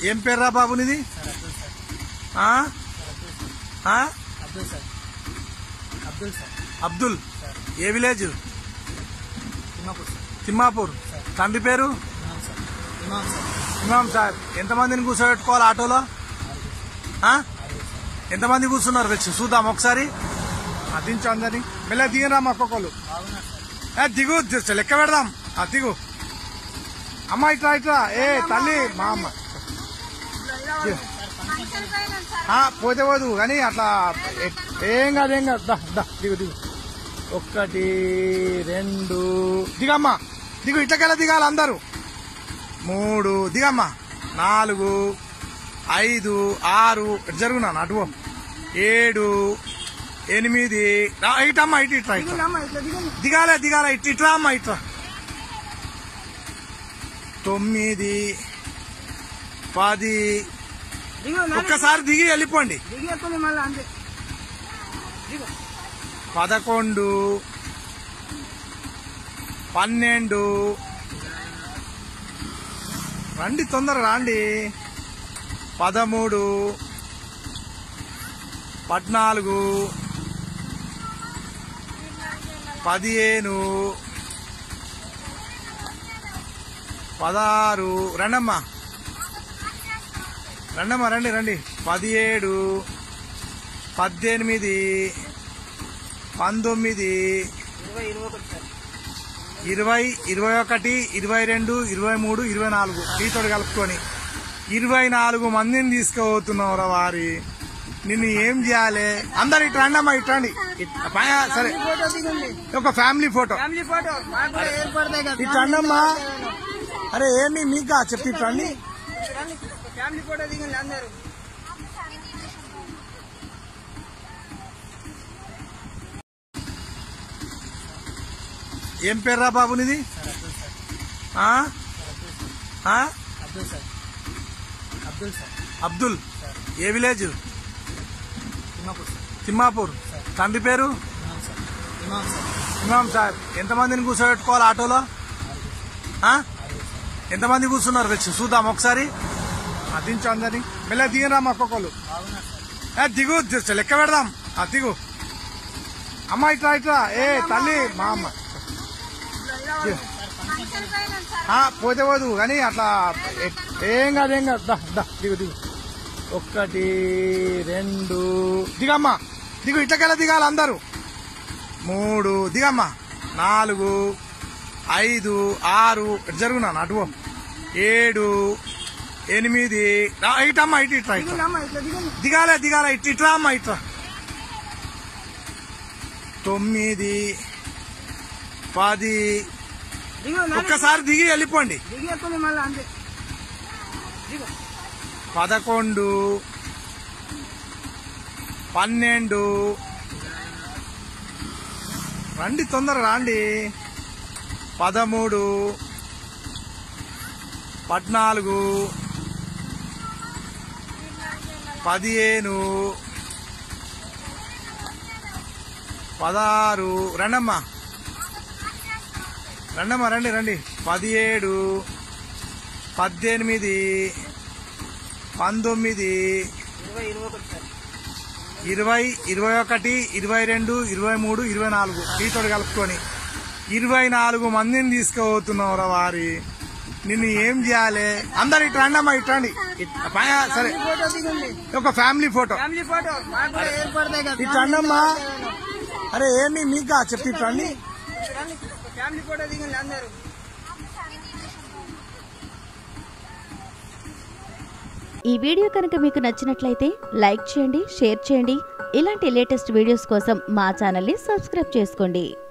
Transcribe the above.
ఏం పేర్రా బాబు నీది ఆ? ఆ? అబ్దుల్ సార్ అబ్దుల్ సార్ అబ్దుల్ ఏ విలేజ్ తిమ్మాపూర్ సార్ తిమ్మాపూర్ తండ్రి పేరు Imam sir Imam sir Imam sir ఎంతమందిని కూర్చోబెట్టుకోవాలి ఆటోలో ఆ? ఎంతమంది కూర్చున్నారు వచ్చి చూద్దాం ఒకసారి ఆ, దించు అందరినీ మెల్ల దిగరా మా ఒక్కొక్కరు బాగున్నారు సార్ ఏ, దిగు జస్ట్ లెక్క పెడదాం ఆ దిగు అమ్మ ఇట్లా ఇట్లా ఏ తల్లి మా అమ్మ ఆ, పోతే పోదు కానీ అట్లా ఏ- ఏం కాదు ఏం కాదు దా, దా, దిగు దిగు ఒకటి రెండు దిగమ్మా దిగు ఇట్లకెళ్ళ దిగాలి అందరూ మూడు దిగమ్మా నాలుగు ఐదు ఆరు ఇటు జరుగునా అటు పో. ఏడు ఎనిమిది రా, ఇటమ్మా ఇటు ఇట్లా ఇట్లా దిగాలే దిగాలే ఇటు ఇట్లా అమ్మా ఇట్లా తొమ్మిది పది ఒక్కసారి దిగి వెళ్ళిపోండి మళ్ళీ అంతే పదకొండు పన్నెండు రండి తొందర రాండి పదమూడు పద్నాలుగు పదిహేను పదహారు రండమ్మా రండమ్మా రండి రండి పదిహేడు పద్దెనిమిది పంతొమ్మిది ఇరవై ఇరవై ఒకటి సార్ ఇరవై ఇరవై ఒకటి ఇరవై రెండు ఇరవై మూడు ఇరవై నాలుగు టీతోడు కలుపుకొని ఇరవై నాలుగు మందిని తీసుకుపోతున్నావురా వారి నిన్ను ఏం చేయాలి అందరు ఇటు రండి అమ్మా ఇటు రండి ఇట్- పైన సరే ఫోటో దిగండి ఒక ఫ్యామిలీ ఫోటో ఫ్యామిలీ ఫోటో మాకు కూడా ఏర్పడతాయి కదా ఇటు రండి అమ్మా అరే ఏంటి మీకా చెప్పి ఇటు రండి ఫ్యామిలీ ఫోటో దిగండి అందరూ ఏం పేర్రా బాబు నీది ఆ? ఆ? అబ్దుల్ సార్ అబ్దుల్ సార్ అబ్దుల్ ఏ విలేజ్ తిమ్మాపూర్ సార్ తిమ్మాపూర్ తండ్రి పేరు Imam sir Imam sir Imam sir ఎంతమందిని కూర్చోబెట్టుకోవాలి ఆటోలో ఆ? ఎంతమంది కూర్చున్నారు వచ్చి చూద్దాం ఒకసారి ఆ, దించు అందరినీ మెల్ల దిగరా మా ఒక్కొక్కరు బాగున్నారు సార్ ఏ, దిగు జస్ట్ లెక్క పెడదాం ఆ దిగు అమ్మ ఇట్లా ఇట్లా ఏ తల్లి మా అమ్మ ఆ, పోతే పోదు కానీ అట్లా ఏ- ఏం కాదు ఏం కాదు దా, దా, దిగు దిగు ఒకటి రెండు దిగమ్మా దిగు ఇట్లకెళ్ళ దిగాలి అందరూ మూడు దిగమ్మా నాలుగు ఐదు ఆరు ఇటు జరుగునా అటు పో. ఏడు ఎనిమిది రా, ఇటమ్మా ఇటు ఇట్లా ఇట్లా అమ్మ ఇట్లా దిగండి దిగాలే దిగాలే ఇటు ఇట్లా అమ్మా ఇట్లా తొమ్మిది పది దిగండి ఒక్కసారి దిగి వెళ్ళిపోండి దిగేస్తుంది మళ్ళీ అంతే పదకొండు పన్నెండు రండి తొందర రాండి పదమూడు పద్నాలుగు పదిహేను పదహారు రండమ్మా రండమ్మా రండి రండి పదిహేడు పద్దెనిమిది పంతొమ్మిది ఇరవై ఇరవై ఒకటి సార్ ఇరవై ఇరవై ఒకటి ఇరవై రెండు ఇరవై మూడు ఇరవై నాలుగు టీతోడు కలుపుకొని ఇరవై నాలుగు మందిని తీసుకుపోతున్నావురా వారి నిన్ను ఏం చేయాలి అందరు ఇటు రండి అమ్మా ఇటు రండి ఇట్- పైన సరే ఫోటో దిగండి ఒక ఫ్యామిలీ ఫోటో ఫ్యామిలీ ఫోటో మాకు కూడా ఏర్పడతాయి కదా ఇటు రండి అమ్మా అరే ఏంటి మీకా చెప్పి ఇటు రండి ఫ్యామిలీ ఫోటో దిగండి అందరూ ఈ వీడియో కనుక మీకు నచ్చినట్లయితే లైక్ చేయండి షేర్ చేయండి ఇలాంటి లేటెస్ట్ వీడియోస్ కోసం మా ఛానల్ని సబ్స్క్రైబ్ చేసుకోండి